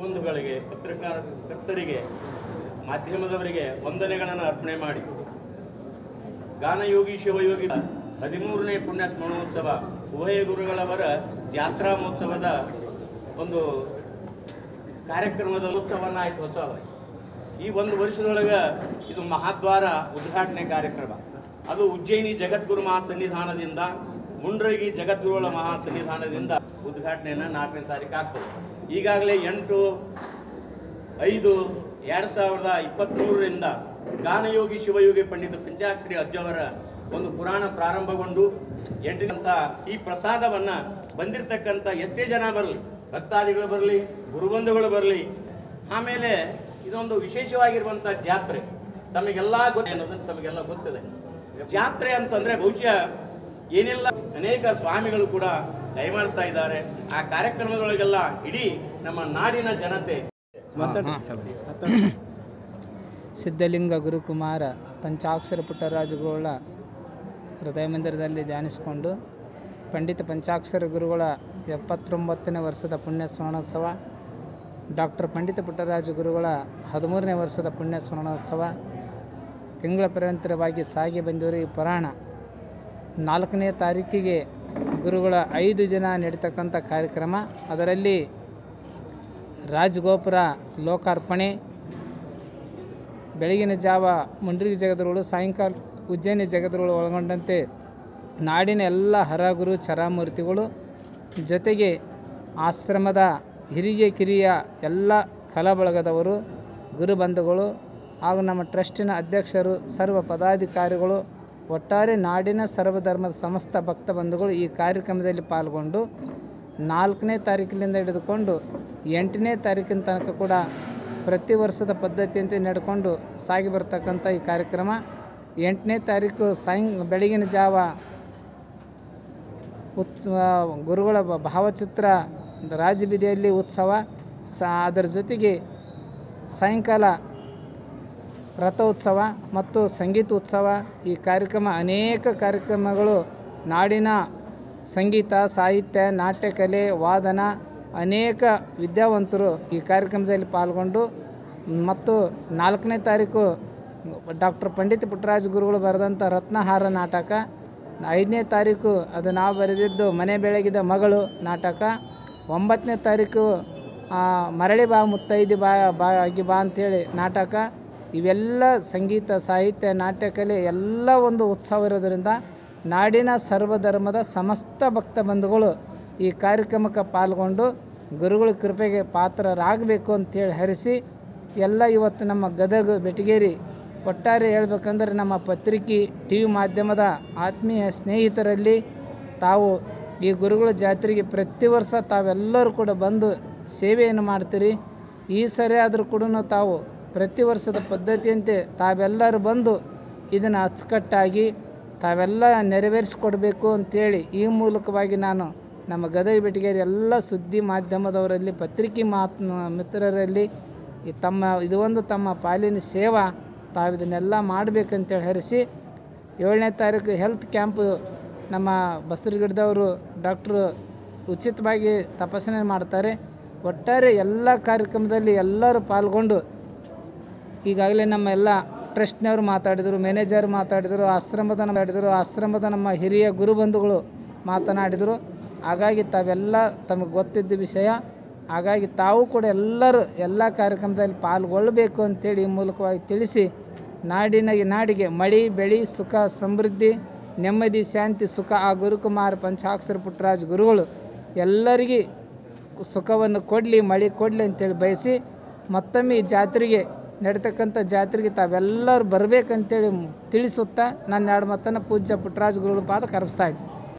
ಬಂಧುಗಳಿಗೆ ಪತ್ರಕಾರ ಕರ್ತರಿಗೆ ಮಾಧ್ಯಮದವರಿಗೆ ವಂದನೆಗಳನ್ನು ಅರ್ಪಣೆ ಮಾಡಿ ಗಾನಯೋಗಿ ಶಿವಯೋಗಿ ಹದಿಮೂರನೇ ಪುಣ್ಯ ಸ್ಮರಣೋತ್ಸವ ಉಭಯ ಗುರುಗಳವರ ಜಾತ್ರಾ ಮಹೋತ್ಸವದ ಒಂದು ಕಾರ್ಯಕ್ರಮದ ಉತ್ಸವನ ಆಯ್ತು ಹೊಸ ಈ ಒಂದು ವರ್ಷದೊಳಗೆ ಇದು ಮಹಾದ್ವಾರ ಉದ್ಘಾಟನೆ ಕಾರ್ಯಕ್ರಮ ಅದು ಉಜ್ಜಯಿನಿ ಜಗದ್ಗುರು ಮಹಾಸನ್ನಿಧಾನದಿಂದ ಮುಂಡ್ರಗಿ ಜಗದ್ಗುರುಗಳ ಮಹಾಸನ್ನಿಧಾನದಿಂದ ಉದ್ಘಾಟನೆಯನ್ನು ನಾಲ್ಕನೇ ತಾರೀಕು ಆಗ್ತದೆ ಈಗಾಗಲೇ ಎಂಟು ಐದು ಎರಡು ಸಾವಿರದ ಇಪ್ಪತ್ತ್ಮೂರರಿಂದ ಗಾನಯೋಗಿ ಶಿವಯೋಗಿ ಪಂಡಿತ ಪಂಚಾಕ್ಷರಿ ಅಜ್ಜವರ ಒಂದು ಪುರಾಣ ಪ್ರಾರಂಭಗೊಂಡು ಎಂಟಿನಂತ ಈ ಪ್ರಸಾದವನ್ನು ಬಂದಿರತಕ್ಕಂಥ ಎಷ್ಟೇ ಜನ ಬರಲಿ ಭಕ್ತಾದಿಗಳು ಬರಲಿ ಗುರುಬಂಧುಗಳು ಬರಲಿ ಆಮೇಲೆ ಇದೊಂದು ವಿಶೇಷವಾಗಿರುವಂಥ ಜಾತ್ರೆ ತಮಗೆಲ್ಲ ಗೊತ್ತ ಅನ್ನೋದನ್ನು ತಮಗೆಲ್ಲ ಗೊತ್ತಿದೆ ಜಾತ್ರೆ ಅಂತಂದ್ರೆ ಬಹುಶಃ ಏನೆಲ್ಲ ಅನೇಕ ಸ್ವಾಮಿಗಳು ಕೂಡ ದಯಮಾಡ್ತಾ ಇದ್ದಾರೆ ಆ ಕಾರ್ಯಕ್ರಮದೊಳಗೆಲ್ಲ ಇಡೀ ನಮ್ಮ ನಾಡಿನ ಜನತೆ ಸಿದ್ಧಲಿಂಗ ಗುರುಕುಮಾರ ಪಂಚಾಕ್ಷರ ಪುಟ್ಟರಾಜುಗಳ ಹೃದಯ ಮಂದಿರದಲ್ಲಿ ಧ್ಯಾನಿಸಿಕೊಂಡು ಪಂಡಿತ ಪಂಚಾಕ್ಷರ ಗುರುಗಳ ಎಪ್ಪತ್ತೊಂಬತ್ತನೇ ವರ್ಷದ ಪುಣ್ಯ ಸ್ಮರಣೋತ್ಸವ ಡಾಕ್ಟರ್ ಪಂಡಿತ ಪುಟ್ಟರಾಜು ಗುರುಗಳ ಹದಿಮೂರನೇ ವರ್ಷದ ಪುಣ್ಯ ಸ್ಮರಣೋತ್ಸವ ತಿಂಗಳ ಪರ್ಯಂತರವಾಗಿ ಸಾಗಿ ಬಂದಿರುವ ಈ ಪುರಾಣ ನಾಲ್ಕನೇ ತಾರೀಕಿಗೆ ಗುರುಗಳ ಐದು ದಿನ ನಡೀತಕ್ಕಂಥ ಕಾರ್ಯಕ್ರಮ ಅದರಲ್ಲಿ ರಾಜಗೋಪುರ ಲೋಕಾರ್ಪಣೆ ಬೆಳಗಿನ ಜಾವ ಮುಂಡ್ರಿಗಿ ಜಗದ್ರುಗಳು ಸಾಯಂಕಾಲ ಉಜ್ಜಯಿನಿ ಜಗದ್ರುಗಳು ಒಳಗೊಂಡಂತೆ ನಾಡಿನ ಎಲ್ಲ ಹರಗುರು ಚರಾಮೂರ್ತಿಗಳು ಜೊತೆಗೆ ಆಶ್ರಮದ ಹಿರಿಯ ಕಿರಿಯ ಎಲ್ಲ ಕಲಾಬಳಗದವರು ಗುರುಬಂಧುಗಳು ಹಾಗೂ ನಮ್ಮ ಟ್ರಸ್ಟಿನ ಅಧ್ಯಕ್ಷರು ಸರ್ವ ಪದಾಧಿಕಾರಿಗಳು ಒಟ್ಟಾರೆ ನಾಡಿನ ಸರ್ವಧರ್ಮದ ಸಮಸ್ತ ಭಕ್ತ ಬಂಧುಗಳು ಈ ಕಾರ್ಯಕ್ರಮದಲ್ಲಿ ಪಾಲ್ಗೊಂಡು ನಾಲ್ಕನೇ ತಾರೀಕಿನಿಂದ ಹಿಡಿದುಕೊಂಡು ಎಂಟನೇ ತಾರೀಕಿನ ತನಕ ಕೂಡ ಪ್ರತಿ ವರ್ಷದ ಪದ್ಧತಿಯಂತೆ ನಡ್ಕೊಂಡು ಸಾಗಿ ಬರ್ತಕ್ಕಂಥ ಈ ಕಾರ್ಯಕ್ರಮ ಎಂಟನೇ ತಾರೀಕು ಸಾಯಂ ಬೆಳಗಿನ ಜಾವ ಉತ್ಸವ ಗುರುಗಳ ಬ- ಭಾವಚಿತ್ರ ರಾಜಬೀದಿಯಲ್ಲಿ ಉತ್ಸವ ಸ ಅದರ ಜೊತೆಗೆ ಸಾಯಂಕಾಲ ರಥೋತ್ಸವ ಮತ್ತು ಸಂಗೀತ ಉತ್ಸವ ಈ ಕಾರ್ಯಕ್ರಮ ಅನೇಕ ಕಾರ್ಯಕ್ರಮಗಳು ನಾಡಿನ ಸಂಗೀತ ಸಾಹಿತ್ಯ ನಾಟ್ಯಕಲೆ ವಾದನ ಅನೇಕ ವಿದ್ಯಾವಂತರು ಈ ಕಾರ್ಯಕ್ರಮದಲ್ಲಿ ಪಾಲ್ಗೊಂಡು ಮತ್ತು ನಾಲ್ಕನೇ ತಾರೀಕು ಡಾಕ್ಟರ್ ಪಂಡಿತ ಪುಟ್ಟರಾಜ ಗುರುಗಳು ಬರೆದಂಥ ರತ್ನಹಾರ ನಾಟಕ ಐದನೇ ತಾರೀಕು ಅದು ನಾವು ಬರೆದಿದ್ದು ಮನೆ ಬೆಳಗಿದ ಮಗಳು ನಾಟಕ ಒಂಬತ್ತನೇ ತಾರೀಕು ಆ, ಮರಳಿ ಬಾ ಮುತ್ತೈದಿ ಬಾ ಬಾ ಆಗಿ ಬಾ ಅಂಥೇಳಿ ನಾಟಕ ಇವೆಲ್ಲ ಸಂಗೀತ ಸಾಹಿತ್ಯ ನಾಟ್ಯಕಲೆ ಎಲ್ಲ ಒಂದು ಉತ್ಸವ ಇರೋದರಿಂದ ನಾಡಿನ ಸರ್ವಧರ್ಮದ ಸಮಸ್ತ ಭಕ್ತ ಬಂಧುಗಳು ಈ ಕಾರ್ಯಕ್ರಮಕ್ಕೆ ಪಾಲ್ಗೊಂಡು ಗುರುಗಳ ಕೃಪೆಗೆ ಪಾತ್ರರಾಗಬೇಕು ಅಂತೇಳಿ ಹರಿಸಿ ಎಲ್ಲ ಇವತ್ತು ನಮ್ಮ ಗದಗ ಬೆಟಗೇರಿ ಒಟ್ಟಾರೆ ಹೇಳ್ಬೇಕಂದ್ರೆ ನಮ್ಮ ಪತ್ರಿಕೆ ಟಿ ವಿ ಮಾಧ್ಯಮದ ಆತ್ಮೀಯ ಸ್ನೇಹಿತರಲ್ಲಿ ತಾವು ಈ ಗುರುಗಳ ಜಾತ್ರೆಗೆ ಪ್ರತಿ ವರ್ಷ ತಾವೆಲ್ಲರೂ ಕೂಡ ಬಂದು ಸೇವೆಯನ್ನು ಮಾಡ್ತೀರಿ ಈ ಸರಿ ಆದರೂ ಕೂಡ ತಾವು ಪ್ರತಿ ವರ್ಷದ ಪದ್ಧತಿಯಂತೆ ತಾವೆಲ್ಲರೂ ಬಂದು ಇದನ್ನು ಅಚ್ಚುಕಟ್ಟಾಗಿ ತಾವೆಲ್ಲ ನೆರವೇರಿಸಿಕೊಡ್ಬೇಕು ಅಂತೇಳಿ ಈ ಮೂಲಕವಾಗಿ ನಾನು ನಮ್ಮ ಗದಗ ಬೆಟಗೇರಿ ಎಲ್ಲ ಸುದ್ದಿ ಮಾಧ್ಯಮದವರಲ್ಲಿ ಪತ್ರಿಕೆ ಮಾತ್ ಮಿತ್ರರಲ್ಲಿ ಈ ತಮ್ಮ ಇದು ಒಂದು ತಮ್ಮ ಪಾಲಿನ ಸೇವಾ ತಾವು ಇದನ್ನೆಲ್ಲ ಮಾಡಬೇಕಂತೇಳಿ ಹರಿಸಿ ಏಳನೇ ತಾರೀಕು ಹೆಲ್ತ್ ಕ್ಯಾಂಪು ನಮ್ಮ ಬಸರಗಿಡದವರು ಡಾಕ್ಟ್ರು ಉಚಿತವಾಗಿ ತಪಾಸಣೆ ಮಾಡ್ತಾರೆ ಒಟ್ಟಾರೆ ಎಲ್ಲ ಕಾರ್ಯಕ್ರಮದಲ್ಲಿ ಎಲ್ಲರೂ ಪಾಲ್ಗೊಂಡು ಈಗಾಗಲೇ ನಮ್ಮ ಎಲ್ಲ ಟ್ರಸ್ಟ್ನವರು ಮಾತಾಡಿದರು ಮ್ಯಾನೇಜರ್ ಮಾತಾಡಿದರು ಆಶ್ರಮದ ಮಾತಾಡಿದರು ಆಶ್ರಮದ ನಮ್ಮ ಹಿರಿಯ ಗುರುಬಂಧುಗಳು ಮಾತನಾಡಿದರು ಹಾಗಾಗಿ ತಾವೆಲ್ಲ ತಮಗೆ ಗೊತ್ತಿದ್ದ ವಿಷಯ ಹಾಗಾಗಿ ತಾವು ಕೂಡ ಎಲ್ಲರೂ ಎಲ್ಲ ಕಾರ್ಯಕ್ರಮದಲ್ಲಿ ಪಾಲ್ಗೊಳ್ಳಬೇಕು ಅಂತೇಳಿ ಈ ಮೂಲಕವಾಗಿ ತಿಳಿಸಿ ನಾಡಿನ ಈ ನಾಡಿಗೆ ಮಳಿ ಬೆಳಿ ಸುಖ ಸಮೃದ್ಧಿ ನೆಮ್ಮದಿ ಶಾಂತಿ ಸುಖ ಆ ಗುರುಕುಮಾರ ಪಂಚಾಕ್ಷರ ಪುಟ್ಟರಾಜ ಗುರುಗಳು ಎಲ್ಲರಿಗೆ ಸುಖವನ್ನು ಕೊಡಲಿ ಮಳೆ ಕೊಡಲಿ ಅಂತೇಳಿ ಬಯಸಿ ಮತ್ತೊಮ್ಮೆ ಈ ಜಾತ್ರೆಗೆ ನಡೀತಕ್ಕಂಥ ಜಾತ್ರೆಗೆ ತಾವೆಲ್ಲರೂ ಬರಬೇಕಂತೇಳಿ ತಿಳಿಸುತ್ತಾ ನನ್ನ ಎರಡು ಮಾತನ್ನು ಪೂಜ್ಯ ಪುಟ್ಟರಾಜ ಗುರುಗಳ ಪಾದ ಕರೆಸ್ತಾ ಇದ್ದೀನಿ